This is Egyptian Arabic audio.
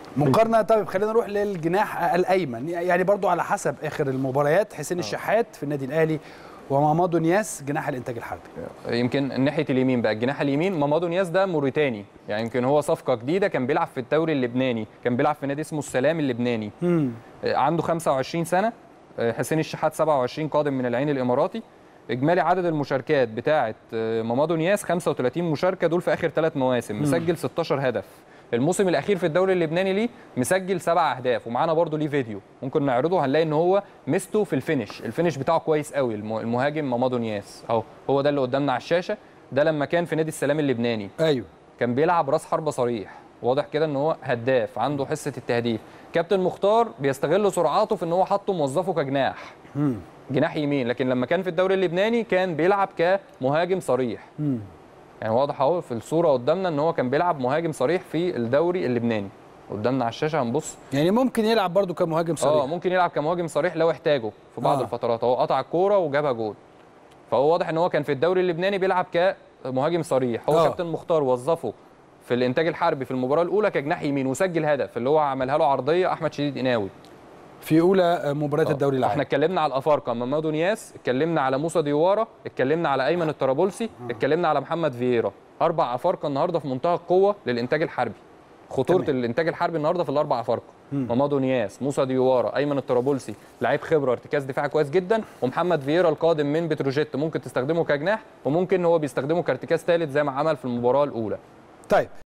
مقارنه طيب خلينا نروح للجناح الايمن يعني برضو على حسب اخر المباريات حسين الشحات في النادي الاهلي ومامادو نياس جناح الانتاج الحربي يمكن ناحيه اليمين بقى الجناح اليمين مامادو نياس ده موريتاني يعني يمكن هو صفقه جديده كان بيلعب في الدوري اللبناني كان بيلعب في نادي اسمه السلام اللبناني مم. عنده 25 سنه حسين الشحات 27 قادم من العين الاماراتي اجمالي عدد المشاركات بتاعه مامادو نياس 35 مشاركه دول في اخر ثلاث مواسم مسجل 16 هدف الموسم الاخير في الدوري اللبناني ليه مسجل سبع اهداف ومعانا برده ليه فيديو ممكن نعرضه هنلاقي ان هو ميزته في الفينش الفينش بتاعه كويس قوي المهاجم مامادو نياس اهو هو ده اللي قدامنا على الشاشه ده لما كان في نادي السلام اللبناني ايوه كان بيلعب راس حربه صريح واضح كده ان هو هداف عنده حصه التهديف كابتن مختار بيستغل سرعاته في ان هو حطه موظفه كجناح مم. جناح يمين لكن لما كان في الدوري اللبناني كان بيلعب كمهاجم صريح مم. يعني واضح اهو في الصوره قدامنا ان هو كان بيلعب مهاجم صريح في الدوري اللبناني قدامنا على الشاشه هنبص يعني ممكن يلعب برضو كمهاجم صريح اه ممكن يلعب كمهاجم صريح لو احتاجه في بعض آه. آه. الفترات هو قطع الكوره وجابها جول فهو واضح ان هو كان في الدوري اللبناني بيلعب كمهاجم صريح هو آه. آه. كابتن مختار وظفه في الانتاج الحربي في المباراه الاولى كجناح يمين وسجل هدف اللي هو عملها له عرضيه احمد شديد قناوي في اولى مباريات الدوري العام احنا اتكلمنا على الافارقه مامادو نياس اتكلمنا على موسى ديوارا اتكلمنا على ايمن الطرابلسي اتكلمنا على محمد فييرا اربع افارقه النهارده في منتهى القوه للانتاج الحربي خطوره تمام. الانتاج الحربي النهارده في الاربع افارقه مامادو نياس موسى ديوارا ايمن الطرابلسي لعيب خبره ارتكاز دفاعي كويس جدا ومحمد فييرا القادم من بتروجيت ممكن تستخدمه كجناح وممكن هو بيستخدمه كارتكاز ثالث زي ما عمل في المباراه الاولى طيب